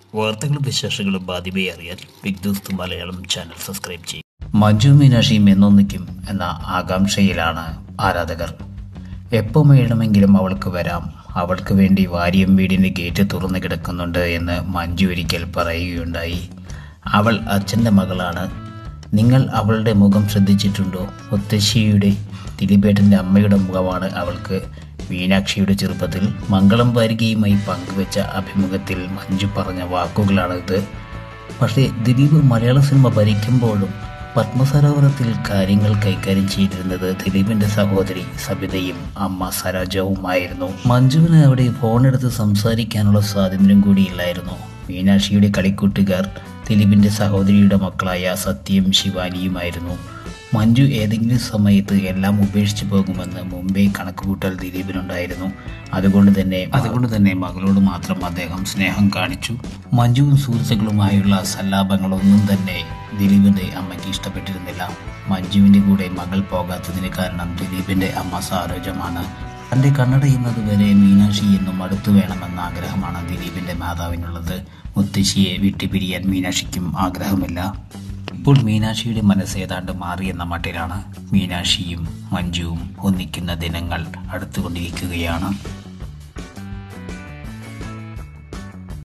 വാർത്തകളും വിശേഷങ്ങളും ആദ്യമേ അറിയാൻ ബിഗ് ദോസ്ത് മലയാളം ചാനൽ സബ്സ്ക്രൈബ് ചെയ്യും മഞ്ജു മീനാക്ഷിയും എന്നൊന്നിക്കും എന്ന ആകാംക്ഷയിലാണ് ആരാധകർ എപ്പോൾ വേണമെങ്കിലും അവൾക്ക് വരാം അവൾക്ക് വേണ്ടി വാര്യം വീടിൻ്റെ ഗേറ്റ് തുറന്നു കിടക്കുന്നുണ്ട് എന്ന് മഞ്ജു ഒരിക്കൽ പറയുകയുണ്ടായി അവൾ അച്ഛൻ്റെ മകളാണ് നിങ്ങൾ അവളുടെ മുഖം ശ്രദ്ധിച്ചിട്ടുണ്ടോ മുത്തശ്ശിയുടെ ദിലീപേട്ടൻ്റെ അമ്മയുടെ മുഖമാണ് അവൾക്ക് മീനാക്ഷിയുടെ ചെറുപ്പത്തിൽ മംഗളം വാരികയുമായി പങ്കുവെച്ച അഭിമുഖത്തിൽ മഞ്ജു പറഞ്ഞ വാക്കുകളാണിത് പക്ഷേ ദിലീപ് മലയാള സിനിമ ഭരിക്കുമ്പോഴും പത്മസരോവരത്തിൽ കാര്യങ്ങൾ കൈകാര്യം ചെയ്തിരുന്നത് ദിലീപിന്റെ സഹോദരി സബിതയും അമ്മ സരോജവുമായിരുന്നു മഞ്ജുവിന് അവിടെ ഫോണെടുത്ത് സംസാരിക്കാനുള്ള സ്വാതന്ത്ര്യം കൂടിയില്ലായിരുന്നു മീനാക്ഷിയുടെ കളിക്കൂട്ടുകാർ ദിലീപിന്റെ സഹോദരിയുടെ മക്കളായ സത്യം ശിവാനിയുമായിരുന്നു മഞ്ജു ഏതെങ്കിലും സമയത്ത് എല്ലാം ഉപേക്ഷിച്ചു പോകുമെന്ന് മുമ്പേ കണക്കുകൂട്ടൽ ദിലീപിനുണ്ടായിരുന്നു അതുകൊണ്ട് തന്നെ അതുകൊണ്ട് തന്നെ മകളോട് മാത്രം അദ്ദേഹം സ്നേഹം കാണിച്ചു മഞ്ജുവും സുഹൃത്തുക്കളുമായുള്ള സല്ലാപങ്ങളൊന്നും തന്നെ ദിലീപിന്റെ അമ്മയ്ക്ക് ഇഷ്ടപ്പെട്ടിരുന്നില്ല മഞ്ജുവിന്റെ കൂടെ മകൾ പോകാത്തതിന് കാരണം ദിലീപിന്റെ അമ്മ സാരോജമാണ് തന്റെ കണ്ണടയുന്നത് വരെ മീനാക്ഷി എന്നും അടുത്തു വേണമെന്ന ആഗ്രഹമാണ് ദിലീപിന്റെ മാതാവിനുള്ളത് മുത്തശ്ശിയെ വിട്ടുപിരിയാൻ മീനാക്ഷിക്കും ആഗ്രഹമില്ല ഇപ്പോൾ മീനാക്ഷിയുടെ മനസ്സ് ഏതാണ്ട് മാറിയെന്ന മട്ടിലാണ് മീനാക്ഷിയും മഞ്ജുവും ഒന്നിക്കുന്ന ദിനങ്ങൾ അടുത്തുകൊണ്ടിരിക്കുകയാണ്